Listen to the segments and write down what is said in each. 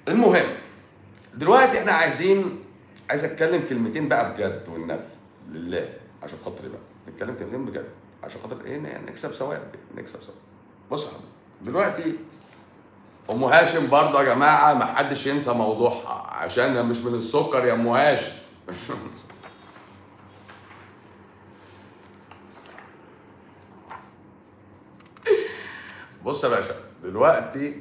المهم دلوقتي احنا عايزين عايز اتكلم كلمتين بقى بجد والنبي لله عشان خاطري بقى نتكلم كلمتين بجد عشان خاطر ايه ن- نكسب ثواب نكسب ثواب بص يا حبيبي دلوقتي ام هاشم برضه يا جماعه ما حدش ينسى موضوعها عشان مش من السكر يا ام هاشم بص يا باشا دلوقتي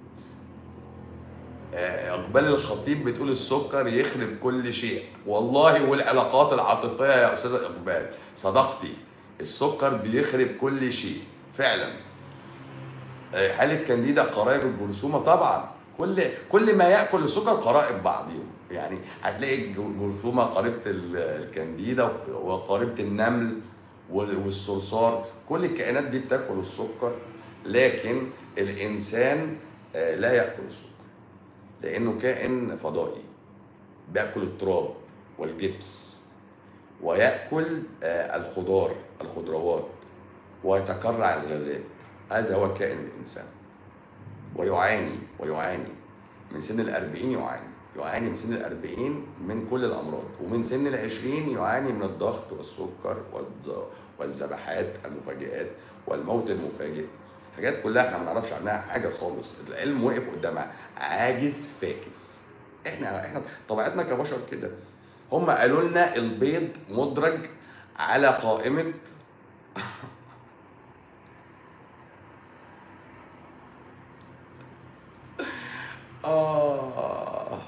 آه، اقبال الخطيب بتقول السكر يخرب كل شيء والله والعلاقات العاطفيه يا استاذه اقبال صدقتي السكر بيخرب كل شيء فعلا آه، هل الكانديدا قرائب الجرثومه طبعا كل كل ما ياكل السكر قرائب بعضهم يعني هتلاقي الج- الجرثومه قريبه ال- الكانديدا وقريبه النمل وال- والصرصار كل الكائنات دي بتاكل السكر لكن الانسان آه، لا ياكل السكر لانه كائن فضائي بياكل التراب والجبس وياكل آه، الخضار الخضروات ويتكرع الغازات هذا هو كائن الانسان ويعاني ويعاني من سن الأربعين يعاني يعاني من سن الأربعين من كل الأمراض ومن سن العشرين يعاني من الضغط والسكر والز- والذبحات المفاجئات والموت المفاجئ حاجات كلها احنا ما نعرفش عنها حاجه خالص العلم وقف قدامها عاجز فاكس احنا احنا طبيعتنا كبشر كده هم قالوا لنا البيض مدرج على قائمه آه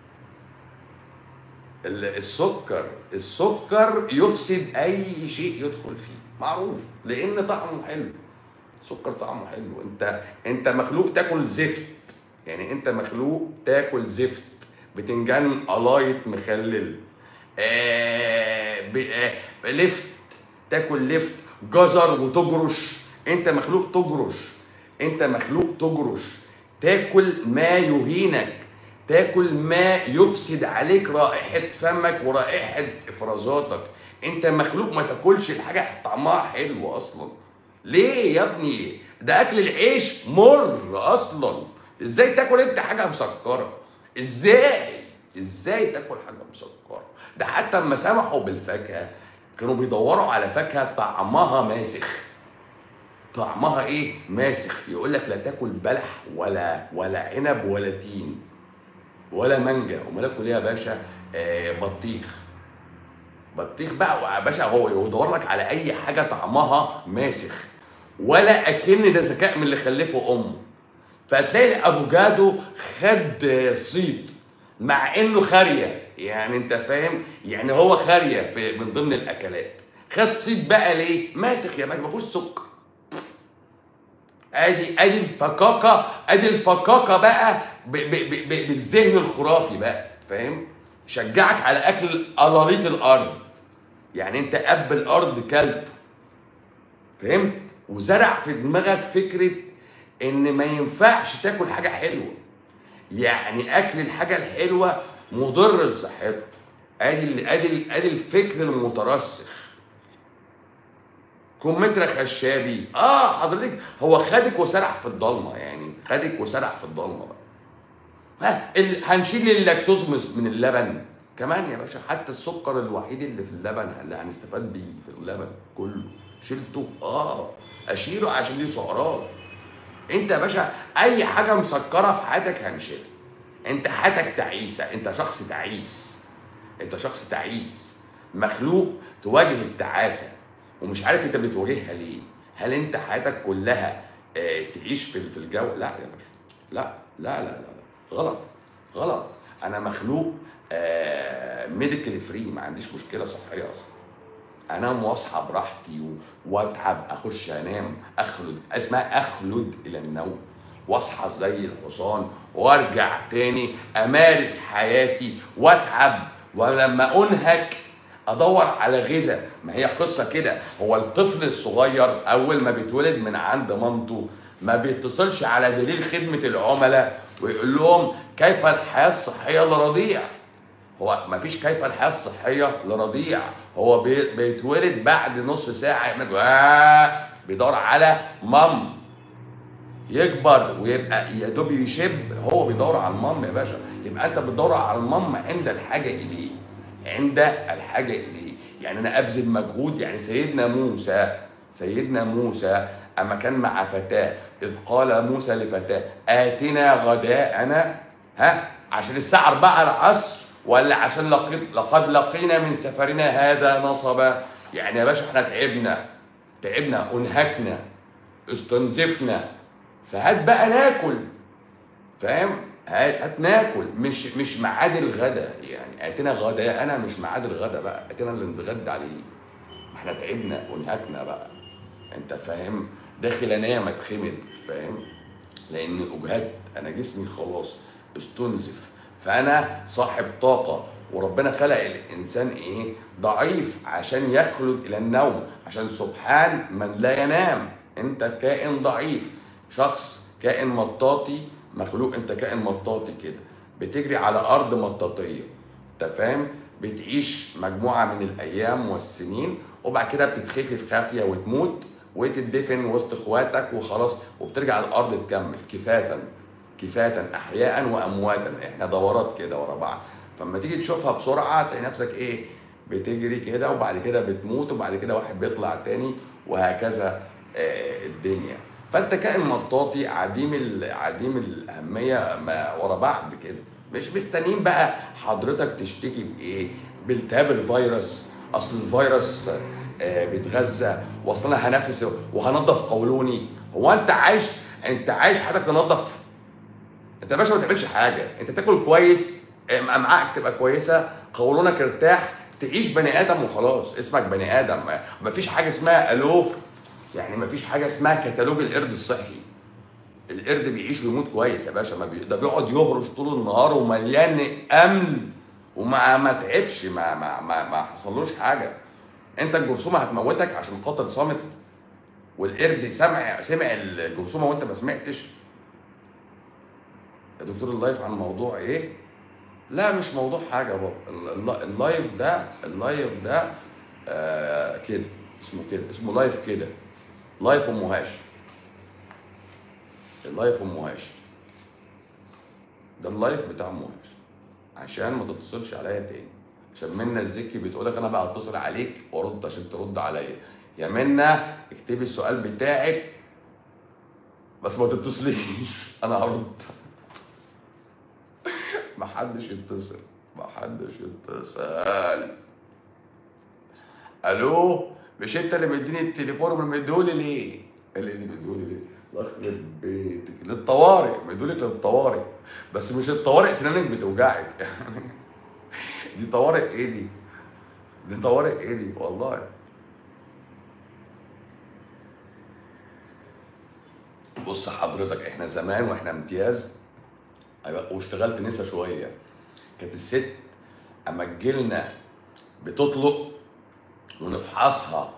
ال- السكر السكر يفسد أي شيء يدخل فيه معروف لأن طعمه حلو السكر طعمه حلو أنت أنت مخلوق تاكل زفت يعني أنت مخلوق تاكل زفت بتنجان قلايط مخلل آه ب- آه لفت تاكل لفت جزر وتجرش انت مخلوق تجرش انت مخلوق تجرش تاكل ما يهينك تاكل ما يفسد عليك رائحة فمك ورائحة افرازاتك انت مخلوق ما تاكلش الحاجة طعمها حلو اصلا ليه يا ابني ده اكل العيش مر اصلا ازاي تاكل انت حاجة مسكرة ازاي ازاي تاكل حاجة مسكرة ده حتى لما سمحوا بالفاكهة كانوا بيدوروا على فاكهة طعمها ماسخ طعمها ايه ماسخ يقول لك لا تاكل بلح ولا ولا عنب ولا تين ولا مانجا امال اكل ايه يا باشا آه بطيخ بطيخ بقى يا باشا هو يدور لك على اي حاجه طعمها ماسخ ولا اكن ده ذكاء من اللي خلفه امه فتلاقي الافوكادو خد صيت مع انه خاريه يعني انت فاهم يعني هو خاريه في من ضمن الاكلات خد صيت بقى ليه ماسخ يا باشا ما فيهوش سكر ادي ادي الفكاكه ادي الفكاكه بقى ب ب ب ب بالذهن الخرافي بقى فاهم شجعك على اكل قلاليط الارض يعني انت اب الارض كلته فهمت وزرع في دماغك فكره ان ما ينفعش تاكل حاجه حلوه يعني اكل الحاجه الحلوه مضر لصحتك ادي ال- ادي ال- ادي الفكر المترسخ كمثرى خشابي اه حضرتك هو خدك وسرح في الضلمه يعني خدك وسرح في الضلمه بقى ها ال- هنشيل اللاكتوز من من اللبن كمان يا باشا حتى السكر الوحيد اللي في اللبن اللي هنستفاد بيه في اللبن كله شلته اه اشيله عشان دي سعرات انت يا باشا اي حاجه مسكره في حياتك هنشيلها انت حياتك تعيسه انت شخص تعيس انت شخص تعيس مخلوق تواجه التعاسه ومش عارف انت بتواجهها ليه هل انت حياتك كلها آه، تعيش في في الجو لا يا باشا لا لا لا لا, لا. غلط غلط انا مخلوق ميديكال فري ما عنديش مشكله صحيه اصلا انام واصحى براحتي و- واتعب اخش انام اخلد اسمها اخلد الى النوم واصحى زي الحصان وارجع تاني امارس حياتي واتعب ولما انهك ادور على غذاء ما هي قصه كده هو الطفل الصغير اول ما بيتولد من عند مامته ما بيتصلش على دليل خدمه العملاء ويقول لهم كيف الحياه الصحيه لرضيع هو ما فيش كيف الحياه الصحيه لرضيع هو بي- بيتولد بعد نص ساعه يعمل آه بيدور على مام يكبر ويبقى يا دوب يشب هو بيدور على المام يا باشا يبقى انت بتدور على المام عند الحاجه اليه عند الحاجه اليه يعني انا ابذل مجهود يعني سيدنا موسى سيدنا موسى اما كان مع فتاه اذ قال موسى لفتاه اتنا غداءنا ها عشان الساعه 4 العصر ولا عشان لقد لقد لقينا من سفرنا هذا نصبا يعني يا باشا احنا تعبنا تعبنا انهكنا استنزفنا فهات بقى ناكل فاهم هات هات ناكل مش مش ميعاد الغدا يعني اتينا غدا انا مش ميعاد الغدا بقى اتينا اللي نتغدى عليه ما احنا تعبنا وانهكنا بقى انت فاهم داخل انام اتخمد فاهم لان اجهدت انا جسمي خلاص استنزف فانا صاحب طاقه وربنا خلق الانسان ايه ضعيف عشان يخلد الى النوم عشان سبحان من لا ينام انت كائن ضعيف شخص كائن مطاطي مخلوق انت كائن مطاطي كده بتجري على ارض مطاطيه انت فاهم بتعيش مجموعه من الايام والسنين وبعد كده بتتخفي في خافيه وتموت وتدفن وسط اخواتك وخلاص وبترجع الارض تكمل كفايه كفايه احياء وامواتا احنا دورات كده ورا بعض فلما تيجي تشوفها بسرعه تلاقي نفسك ايه بتجري كده وبعد كده بتموت وبعد كده واحد بيطلع تاني وهكذا آه، الدنيا فانت كائن مطاطي عديم ال- عديم الاهميه ما ورا بعض كده مش مستنيين بقى حضرتك تشتكي بايه بالتهاب الفيروس اصل الفيروس آه، بيتغذى واصل انا هنفس وهنضف قولوني هو انت عايش انت عايش حياتك تنظف انت يا باشا ما تعملش حاجه انت تاكل كويس امعائك تبقى كويسه قولونك ارتاح تعيش بني ادم وخلاص اسمك بني ادم ما فيش حاجه اسمها الو يعني ما فيش حاجه اسمها كتالوج القرد الصحي القرد بيعيش ويموت كويس يا باشا ما بي... ده بيقعد يهرش طول النهار ومليان امن وما ما تعبش ما ما ما, ما حصلوش حاجه انت الجرثومه هتموتك عشان خاطر صامت والقرد سمع سمع الجرثومه وانت ما سمعتش يا دكتور اللايف عن موضوع ايه؟ لا مش موضوع حاجه يا بابا ال- ال- اللايف ده اللايف ده آه كده اسمه كده اسمه لايف كده لايف ام هاشم اللايف ام هاشم ده اللايف بتاع ام هاشم عشان ما تتصلش عليا تاني عشان منى الزكي بتقولك انا بقى اتصل عليك وارد عشان ترد عليا يا منى اكتبي السؤال بتاعك بس ما تتصليش انا هرد محدش يتصل محدش يتصل الو مش انت اللي مديني التليفون امال مديهولي ليه؟ اللي اللي مديهولي ليه؟ الله يخرب بيتك للطوارئ مديهولك للطوارئ بس مش الطوارئ سنانك بتوجعك يعني دي طوارئ ايه دي؟ دي طوارئ ايه دي؟ والله بص حضرتك احنا زمان واحنا امتياز ايوه واشتغلت نسا شويه كانت الست اما تجيلنا بتطلق ونفحصها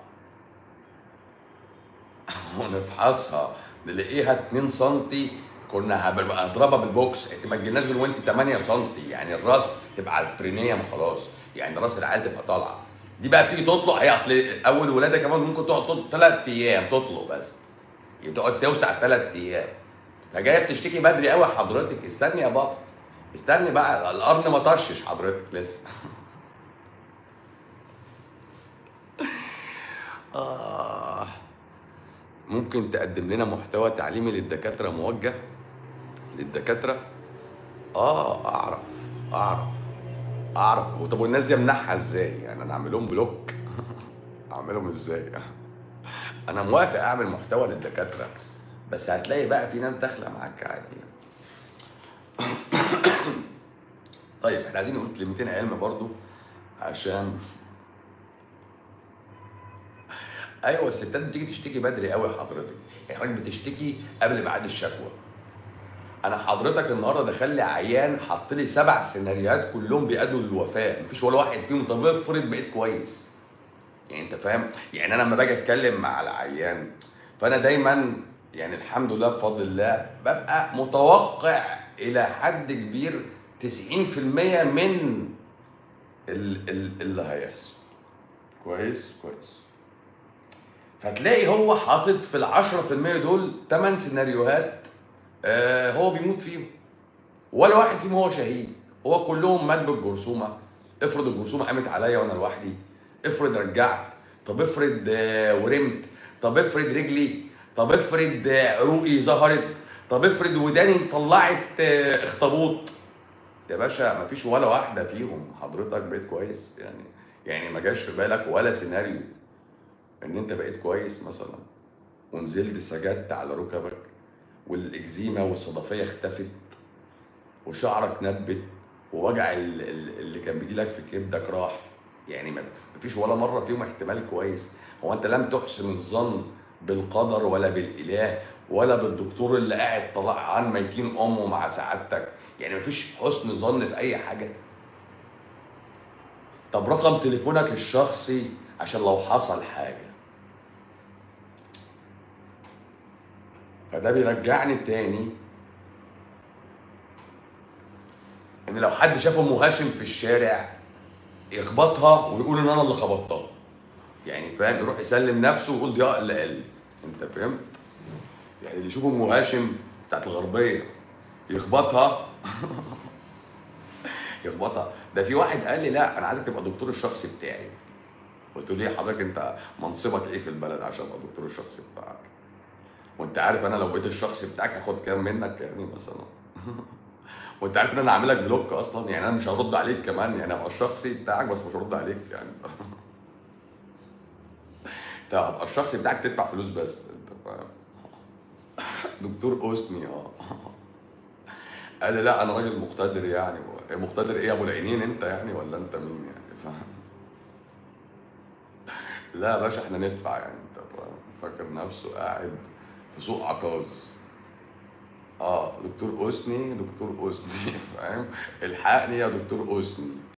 ونفحصها نلاقيها 2 سم كنا هب- هضربها بالبوكس انت ما تجيلناش غير وانت 8 سم يعني الراس تبقى على البرينيوم خلاص يعني راس العيال تبقى طالعه دي بقى بتيجي تطلق هي اصل اول ولاده كمان ممكن تقعد تطلق ثلاث ايام تطلق بس تقعد توسع ثلاث ايام فجايه بتشتكي بدري قوي حضرتك استني يا بابا استني بقى القرن ما طشش حضرتك لسه آه. ممكن تقدم لنا محتوى تعليمي للدكاتره موجه للدكاتره اه اعرف اعرف اعرف طب والناس دي امنعها ازاي يعني انا اعمل لهم بلوك اعملهم ازاي انا موافق اعمل محتوى للدكاتره بس هتلاقي بقى في ناس داخله معاك عادي طيب احنا عايزين نقول كلمتين علم برضو عشان ايوه الستات بتيجي تشتكي بدري قوي حضرتك يعني حضرتك بتشتكي قبل ميعاد الشكوى انا حضرتك النهارده دخل لي عيان حط لي سبع سيناريوهات كلهم بيأدوا للوفاه مفيش ولا واحد فيهم طب افرض بقيت كويس يعني انت فاهم يعني انا لما باجي اتكلم مع العيان فانا دايما يعني الحمد لله بفضل الله ببقى متوقع الى حد كبير 90% من ال- ال- اللي هيحصل كويس كويس فتلاقي هو حاطط في ال 10% دول 8 سيناريوهات آه هو بيموت فيهم ولا واحد فيهم هو شهيد هو كلهم مات بالجرثومه افرض الجرثومه قامت عليا وانا لوحدي افرض رجعت طب افرض آه ورمت طب افرض رجلي طب افرض آه عروقي ظهرت طب افرض وداني طلعت آه اخطبوط يا باشا مفيش ولا واحده فيهم حضرتك بقيت كويس يعني يعني ما جاش في بالك ولا سيناريو ان انت بقيت كويس مثلا ونزلت سجدت على ركبك والاكزيما والصدفيه اختفت وشعرك نبت ووجع ال- ال- اللي كان بيجي لك في كبدك راح يعني ما مفيش ولا مره فيهم احتمال كويس هو انت لم تحسن الظن بالقدر ولا بالاله ولا بالدكتور اللي قاعد طلع عن ميتين امه مع سعادتك يعني مفيش حسن ظن في اي حاجه طب رقم تليفونك الشخصي عشان لو حصل حاجه فده بيرجعني تاني ان لو حد شاف ام هاشم في الشارع يخبطها ويقول ان انا اللي خبطتها يعني فاهم يروح يسلم نفسه ويقول دي اللي قال لي انت فهمت يعني اللي يشوف ام هاشم بتاعت الغربيه يخبطها يخبطها ده في واحد قال لي لا انا عايزك تبقى دكتور الشخصي بتاعي قلت له ليه حضرتك انت منصبك ايه في البلد عشان ابقى دكتور الشخصي بتاعك وانت عارف انا لو بقيت الشخصي بتاعك هاخد كام منك يعني مثلا وانت عارف ان انا عاملك بلوك اصلا يعني انا مش هرد عليك كمان يعني ابقى الشخصي بتاعك بس مش هرد عليك يعني انت ابقى الشخصي بتاعك تدفع فلوس بس انت فاهم دكتور اوسني اه قال لي لا انا راجل مقتدر يعني مقتدر ايه يا ابو العينين انت يعني ولا انت مين يعني فاهم لا يا باشا احنا ندفع يعني انت فاهم فاكر نفسه قاعد في سوق عكاظ اه دكتور اوسني دكتور اوسني فاهم الحقني يا دكتور اوسني